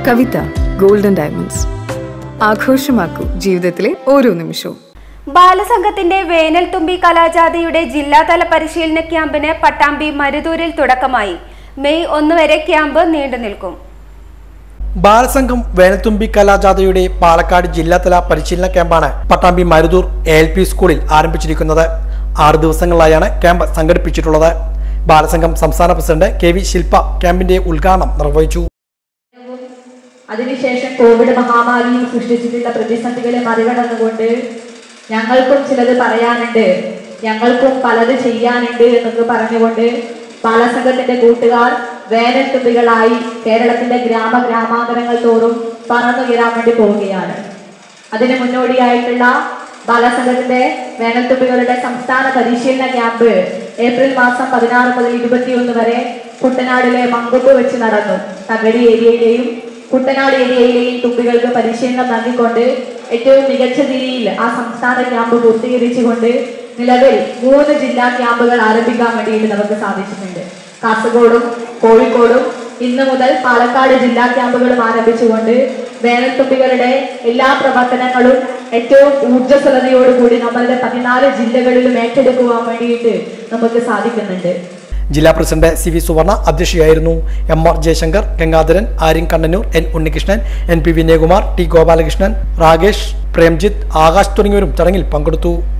കവിത golden diamonds ആഘോഷമാക്കൂ ജീവിതത്തിലെ ഓരോ നിമിഷവും ബാലസംഘത്തിന്റെ വേനൽ തുമ്പി കലാജാഥയുടെ ജില്ലാതല പരിശീലന ക്യാമ്പിന് പട്ടാമ്പി മരുതൂരിൽ തുടക്കമായി മെയ് ഒന്ന് വരെ ക്യാമ്പ് നീണ്ടു നിൽക്കും ബാലസംഘം വേനൽത്തുമ്പി കലാജാഥയുടെ പാലക്കാട് ജില്ലാതല പരിശീലന ക്യാമ്പാണ് Pattambi Maruthur A L P സ്കൂളിൽ ആരംഭിച്ചിരിക്കുന്നത് ആറ് ദിവസങ്ങളിലായാണ് ക്യാമ്പ് സംഘടിപ്പിച്ചിട്ടുള്ളത് ബാലസംഘം സംസ്ഥാന പ്രസിഡന്റ് കെ വി ശില്പ ക്യാമ്പിന്റെ ഉദ്ഘാടനം നിർവഹിച്ചു അതിനുശേഷം കോവിഡ് മഹാമാരിയും സൃഷ്ടിച്ചിട്ടുള്ള പ്രതിസന്ധികളെ മറികടന്നുകൊണ്ട് ഞങ്ങൾക്കും ചിലത് പറയാനുണ്ട് ഞങ്ങൾക്കും പലത് ചെയ്യാനുണ്ട് എന്നൊക്കെ പറഞ്ഞുകൊണ്ട് ബാലസംഘത്തിന്റെ കൂട്ടുകാർ വേനൽ തുമ്പികളായി കേരളത്തിന്റെ ഗ്രാമ ഗ്രാമാന്തരങ്ങൾ തോറും പറന്നുയരാൻ വേണ്ടി പോവുകയാണ് അതിന് മുന്നോടിയായിട്ടുള്ള ബാലസംഘത്തിന്റെ വേനൽത്തുമ്പികളുടെ സംസ്ഥാന പരിശീലന ക്യാമ്പ് ഏപ്രിൽ മാസം പതിനാറ് മുതൽ ഇരുപത്തിയൊന്ന് വരെ കുട്ടനാടിലെ മങ്കൊമ്പ് വെച്ച് നടന്നു തകഴി ഏരിയയിലെയും കുട്ടനാട് ഏരിയയിലെയും തുമ്പികൾക്ക് പരിശീലനം നൽകിക്കൊണ്ട് ഏറ്റവും മികച്ച രീതിയിൽ ആ സംസ്ഥാന ക്യാമ്പ് പൂർത്തീകരിച്ചുകൊണ്ട് നിലവിൽ മൂന്ന് ജില്ലാ ക്യാമ്പുകൾ ആരംഭിക്കാൻ വേണ്ടിയിട്ട് നമുക്ക് സാധിച്ചിട്ടുണ്ട് കാസർഗോഡും കോഴിക്കോടും ഇന്ന് മുതൽ പാലക്കാട് ജില്ലാ ക്യാമ്പുകളും ആരംഭിച്ചുകൊണ്ട് വേനൽത്തുമ്പികളുടെ എല്ലാ പ്രവർത്തനങ്ങളും ഏറ്റവും ഊർജ്ജസ്വലതയോടുകൂടി നമ്മളുടെ പതിനാല് ജില്ലകളിലും ഏറ്റെടുക്കുവാൻ വേണ്ടിയിട്ട് നമുക്ക് സാധിക്കുന്നുണ്ട് ജില്ലാ പ്രസിഡന്റ് സി വി സുവർണ അധ്യക്ഷയായിരുന്നു M R Jayashankar Gangadharan Aryan Kannannur N Unnikrishnan N P Vinayakumar T Gopalakrishnan Rakesh Premjith Akash തുടങ്ങിയവരും ചടങ്ങിൽ പങ്കെടുത്തു